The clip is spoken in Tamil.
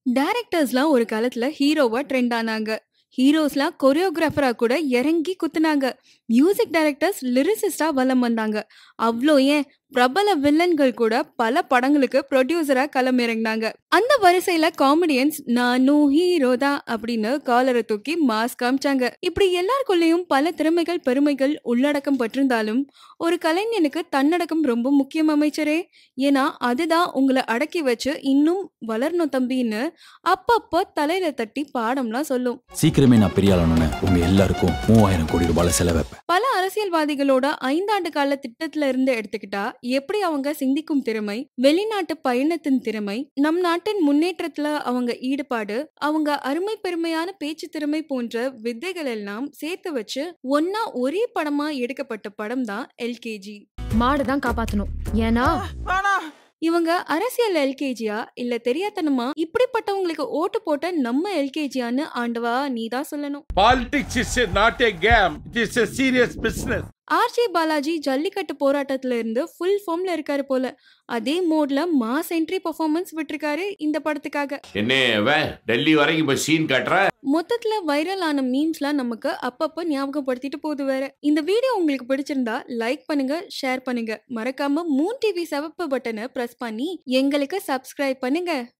டைரக்டர்ஸ்லாம் ஒரு காலத்துல ஹீரோவா ட்ரெண்ட் ஆனாங்க. ஹீரோஸ்லாம் கொரியோகிராஃபரா கூட இறங்கி குத்துனாங்க. மியூசிக் டைரக்டர்ஸ் லிரிசிஸ்டா வலம் வந்தாங்க. அவ்ளோ ஏன் பிரபல வில்லன்கள் கூட பல படங்களுக்கு ப்ரொடியூசரா களமிறங்குனாங்க. அந்த வரிசையில காமெடியன்ஸ் நானும் ஹீரோ தான் அப்படின்னு காலரை தூக்கி மாஸ் காமிச்சாங்க. இப்படி எல்லாருக்குள்ளேயும் பல திறமைகள் பெருமைகள் உள்ளடக்கம் பட்டிருந்தாலும் ஒரு கலைஞனுக்கு தன்னடக்கம் ரொம்ப முக்கியம் அமைச்சரே. ஏன்னா அதுதான் உங்களை அடக்கி வச்சு இன்னும் வளரணும் தம்பின்னு அப்பப்போ தலையில தட்டி பாடம்லாம் சொல்லும். சீக்கிரமே நான் பெரிய ஆளானோன்னு உங்க எல்லாருக்கும் மூவாயிரம் கோடி ரூபாய் செலவைப்பேன் பல அரசியல்வாதிகளோட ஐந்தாண்டு கால திட்டத்துல இருந்து எடுத்துக்கிட்டா எப்படி அவங்க சிந்திக்கும் திறமை வெளிநாட்டு பயணத்தின் திறமை நம் நாட்டின் முன்னேற்றத்துல அவங்க ஈடுபாடு அவங்க அருமை பெருமையான பேச்சு திறமை போன்ற வித்தைகள் எல்லாம் சேர்த்து வச்சு ஒன்னா ஒரே படமா எடுக்கப்பட்ட படம் தான் எல்கேஜி மாடு தான் காப்பாத்தணும் ஏன்னா இவங்க அரசியல் எல்கேஜியா இல்ல தெரியாதனமா இப்படிப்பட்டவங்களுக்கு ஓட்டு போட்ட நம்ம எல்கேஜியான்னு ஆண்டவா நீதான் சொல்லணும் Politics is a- not a game. It is a serious business. RJ Balaji Jallikattu போராட்டத்துல இருந்து ஃபுல் ஃபார்ம்ல இருக்காரு போல அதே மோட்ல மாஸ் என்ட்ரி பெர்ஃபார்மன்ஸ் விட்டிருக்காரு இந்த படத்துக்காக என்ன இவன் டெல்லி வரைக்கும் இப்ப சீன் காட்டுற மொத்தத்துல வைரல் ஆன மீம்ஸ்லாம் நமக்கு அப்பப்போ ஞாபகப்படுத்திட்டு போகுது வேற இந்த வீடியோ உங்களுக்கு பிடிச்சிருந்தா லைக் பண்ணுங்க ஷேர் பண்ணுங்க மறக்காம மூன் டிவி சிவப்பு பட்டனை பிரஸ் பண்ணி எங்களுக்கு சப்ஸ்கிரைப் பண்ணுங்க